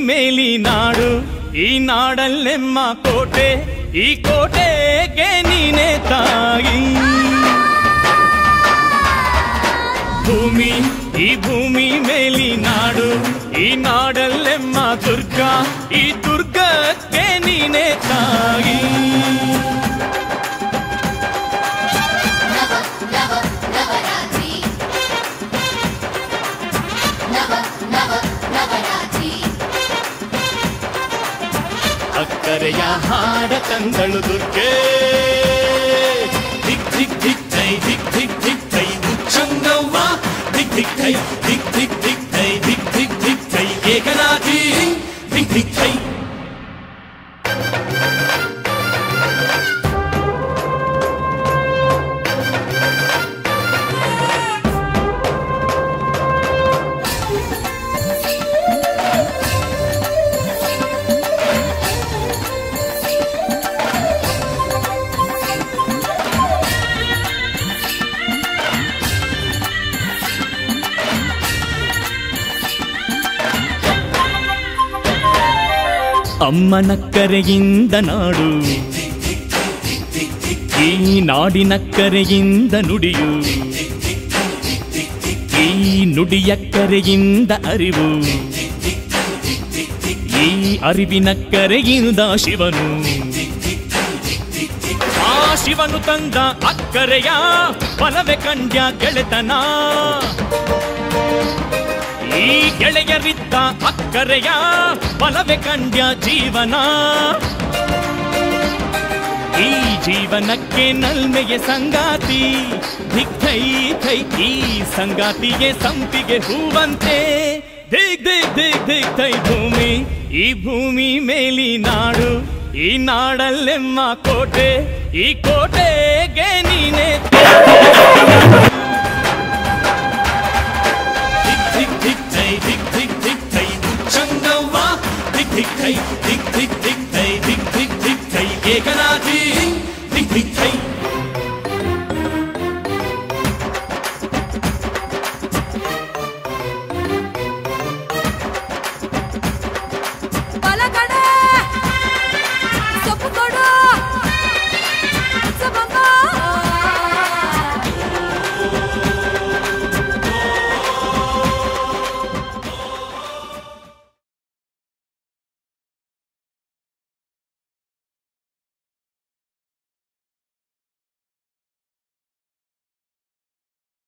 ಮೇಲಿ ನಾಡು ಈ ನಾಡಲ್ಲೆಮ್ಮ ಕೋಟೆ ಈ ಕೋಟೆಗೆ ನೀನೆ ತಾಯಿ ಭೂಮಿ ಈ ಭೂಮಿ ಮೇಲಿ ನಾಡು ಈ ನಾಡಲ್ಲೆಮ್ಮ ದುರ್ಗ ಈ ದುರ್ಗಕ್ಕೆ ನೀನೆ ತಾಯಿ ನವ ನವ ನವರಾತ್ರಿ ನವ ನವ ನವರಾತ್ರಿ ಅಕ್ಕರೆಯ ಹಾಡ ತಂದಳು ದುರ್ಗೆ ದಿಕ್ ದಿಕ್ ದಿಕ್ ಜೈ ದಿಕ್ ದಿಕ್ ದಿಕ್ ಜೈ ಉಚ್ಚಂಗವ್ವ ದಿಕ್ ದಿಕ್ ಜೈ ದಿಕ್ ದಿಕ್ ದಿಕ್ ಜೈ ದಿಕ್ ದಿಕ್ ದಿಕ್ ಜೈ ಏಕನಾಥಿ ದಿಕ್ ದಿಕ್ ಜೈ ಅಮ್ಮನ ಕರೆಯಿಂದ ನಾಡು ಈ ನಾಡಿನ ಕರೆಯಿಂದ ನುಡಿಯು ಈ ನುಡಿಯ ಕರೆಯಿಂದ ಅರಿವು ಈ ಅರಿವಿನ ಕರೆಯಿಂದ ಶಿವನು ಆ ಶಿವನು ತಂದ ಅಕ್ಕರೆಯ ಬಲವೆ ಕಂಡ್ಯ ಗೆಳೆತನ ಈ ಗೆಳೆಯರಿದ್ದ ಅಕ್ಕರೆಯ ಬಲವೆ ಕಂಡ್ಯ ಜೀವನ ಈ ಜೀವನಕ್ಕೆ ನಲ್ಮೆಯ ಸಂಗಾತಿ ದಿಕ್ ಥೈ ಥೈ ಈ ಸಂಗಾತಿಗೆ ಸಂಪಿಗೆ ಹೂವಂತೆ ದಿಗ್ ದಿಗ್ ದಿಗ್ ದಿಗ್ ಥೈ ಭೂಮಿ ಈ ಭೂಮಿ ಮೇಲಿ ನಾಡು ಈ ನಾಡಲ್ಲೆಮ್ಮ ಕೋಟೆ ಈ ಕೋಟೆಗೆ ನೀನೆ ದಿಕ್ ದಿಕ್ ದಿಕ್ ಜೈ ದಿಕ್ ದಿಕ್ ದಿಕ್ ಜೈ ಉಚ್ಚಂಗವ್ವ ದಿಕ್ ದಿಕ್ ಜೈ ದಿಕ್ ದಿಕ್ ದಿಕ್ ಜೈ ದಿಕ್ ದಿಕ್ ದಿಕ್ ಜೈ ಏಕನಾಥಿ ದಿಕ್ ದಿಕ್ ಜೈ